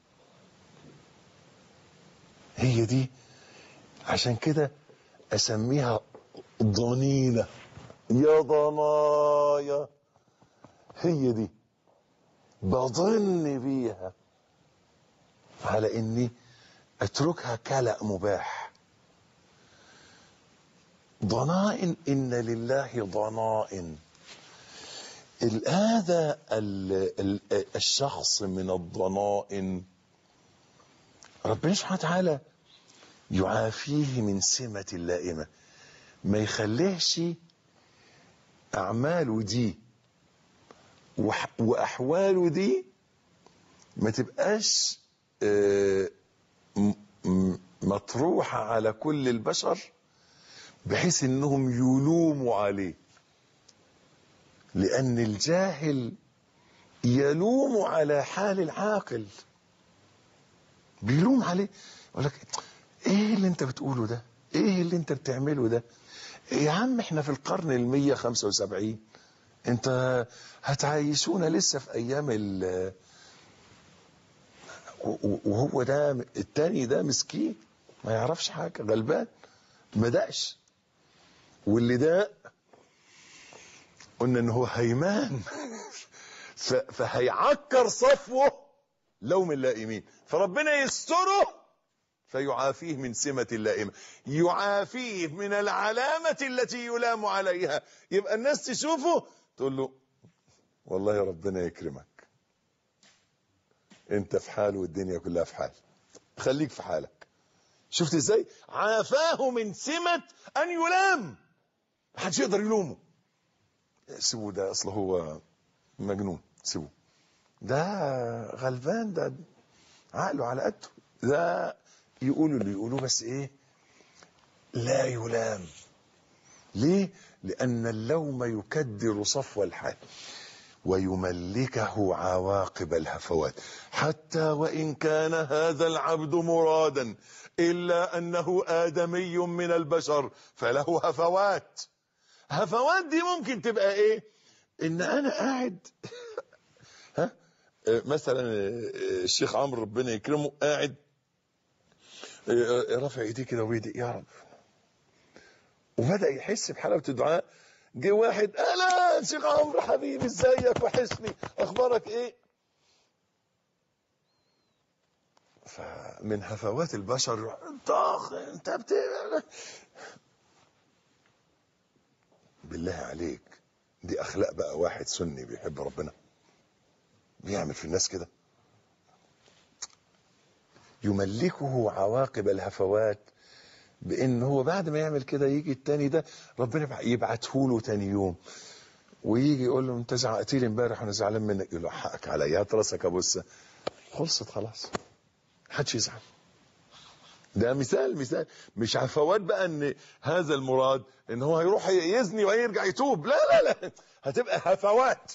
هي دي عشان كده اسميها ضنينة يا ضنايا هي دي بظن بيها على اني اتركها كلأ مباح ضنائن ان لله ضنائن هذا الشخص من الضنائن ربنا سبحانه وتعالى يعافيه من سمة اللائمة ما يخليهش أعماله دي وأحواله دي ما تبقاش مطروحة على كل البشر بحيث انهم يلوموا عليه لأن الجاهل يلوم على حال العاقل بيلوم عليه يقول لك ايه اللي انت بتقوله ده ايه اللي انت بتعمله ده يا عم احنا في القرن المية خمسة وسبعين انت هتعيشونا لسه في ايام ال وهو ده التاني ده مسكين ما يعرفش حاجة غلبان ما دقش واللي ده قلنا ان هو هيمان فهيعكر صفوه لوم اللائمين فربنا يستره فيعافيه من سمة اللائمة يعافيه من العلامة التي يلام عليها يبقى الناس تشوفه تقول له والله ربنا يكرمك انت في حال والدنيا كلها في حال خليك في حالك شفت ازاي عافاه من سمة ان يلام محدش يقدر يلومه سيبوه ده اصله هو مجنون سيبوه ده غلبان ده عقله على قده ده يقولوا اللي يقولوه بس ايه لا يلام ليه لان اللوم يكدر صفو الحال ويملكه عواقب الهفوات حتى وان كان هذا العبد مرادا الا انه ادمي من البشر فله هفوات هفوات دي ممكن تبقى ايه ان انا قاعد ها آه، مثلا آه، الشيخ عمرو ربنا يكرمه قاعد آه، رافع ايديه كده ويدي يا رب وبدا يحس بحلاوه الدعاء جه واحد اهلا شيخ عمرو حبيبي ازيك وحشني اخبارك ايه فمن هفوات البشر طاخ انت بتعمل بالله عليك دي اخلاق بقى واحد سني بيحب ربنا بيعمل في الناس كده يملكه عواقب الهفوات بان هو بعد ما يعمل كده يجي التاني ده ربنا يبعته له تاني يوم ويجي يقول له انت زعقت لي امبارح وانا زعلان منك يقول له حقك عليا هات راسك ابص خلصت خلاص محدش يزعل ده مثال مثال مش هفوات بقى ان هذا المراد ان هو هيروح يزني وهيرجع يتوب لا لا لا هتبقى هفوات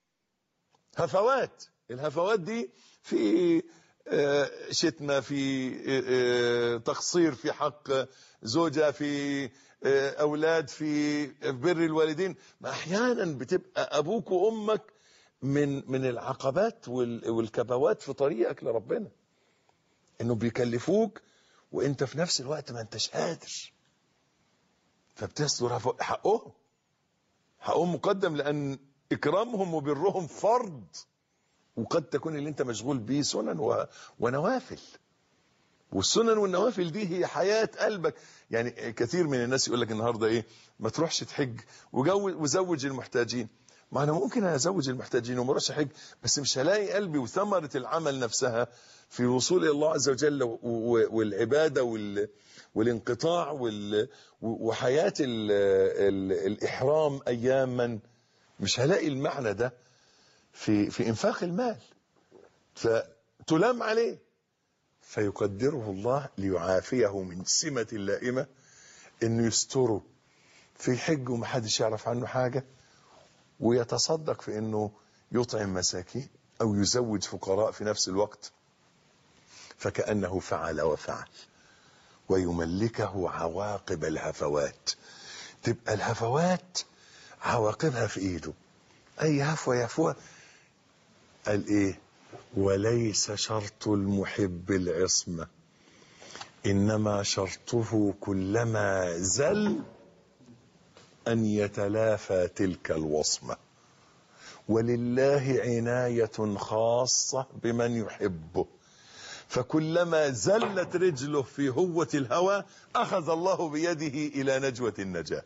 هفوات الهفوات دي في آه، شتمة في آه، آه، تقصير في حق زوجة في آه، أولاد في بر الوالدين ما أحيانا بتبقى أبوك وأمك من من العقبات وال- والكبوات في طريقك لربنا إنه بيكلفوك وأنت في نفس الوقت ما أنتش قادر فبتصدر هفو- حقهم حقهم مقدم لأن إكرامهم وبرهم فرض وقد تكون اللي انت مشغول بيه سنن و... ونوافل والسنن والنوافل دي هي حياة قلبك يعني كثير من الناس يقول لك النهارده ايه ما تروحش تحج وجو... وزوج المحتاجين ما انا ممكن ازوج المحتاجين وما اروحش احج بس مش هلاقي قلبي وثمرة العمل نفسها في الوصول الى الله عز وجل و... و... والعبادة وال... والانقطاع وال... و- وحياة ال... ال... الاحرام اياما مش هلاقي المعنى ده في في انفاق المال فتلام عليه فيقدره الله ليعافيه من سمة اللائمة انه يستره في حج ومحدش يعرف عنه حاجة ويتصدق في انه يطعم مساكين او يزوج فقراء في نفس الوقت فكأنه فعل وفعل ويملكه عواقب الهفوات تبقى الهفوات عواقبها في ايده اي هفوة يهفوها قال ايه وليس شرط المحب العصمة انما شرطه كلما زل ان يتلافى تلك الوصمة ولله عناية خاصة بمن يحبه فكلما زلت رجله في هوة الهوى اخذ الله بيده الى نجوة النجاة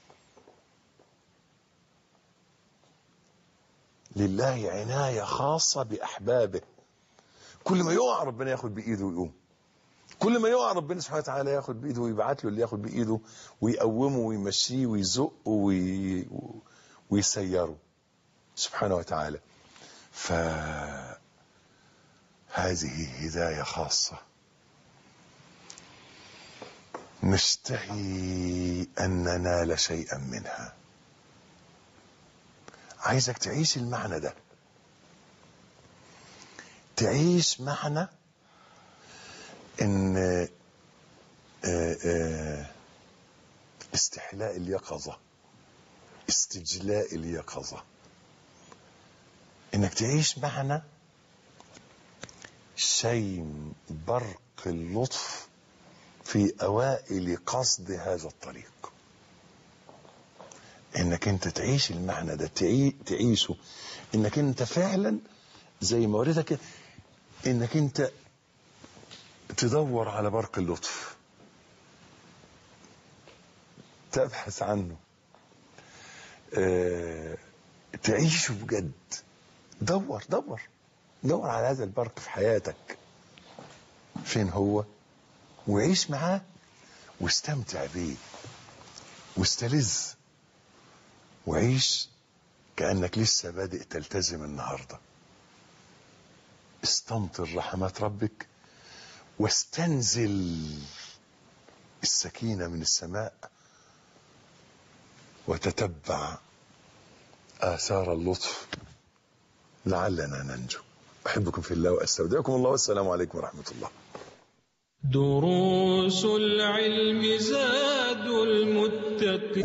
لله عناية خاصة بأحبابه كل ما يقع ربنا ياخد بإيده ويقوم كل ما يقع ربنا سبحانه وتعالى ياخد بإيده ويبعت له اللي ياخد بإيده ويقومه ويمشيه ويزقه وي... ويسيره سبحانه وتعالى فهذه هداية خاصة نشتهي أن ننال شيئا منها عايزك تعيش المعنى ده تعيش معنى ان آه، آه، استحلاء اليقظة استجلاء اليقظة انك تعيش معنى شيم برق اللطف في اوائل قصد هذا الطريق انك انت تعيش المعنى ده تعي... تعيشه انك انت فعلا زي ما وريتك كده، انك انت تدور على برق اللطف تبحث عنه اه... تعيشه بجد دور دور دور على هذا البرق في حياتك فين هو وعيش معاه واستمتع بيه واستلذ وعيش كأنك لسه بادئ تلتزم النهاردة استمطر رحمات ربك واستنزل السكينة من السماء وتتبع آثار اللطف لعلنا ننجو أحبكم في الله وأستودعكم الله والسلام عليكم ورحمة الله دروس العلم زاد المتقين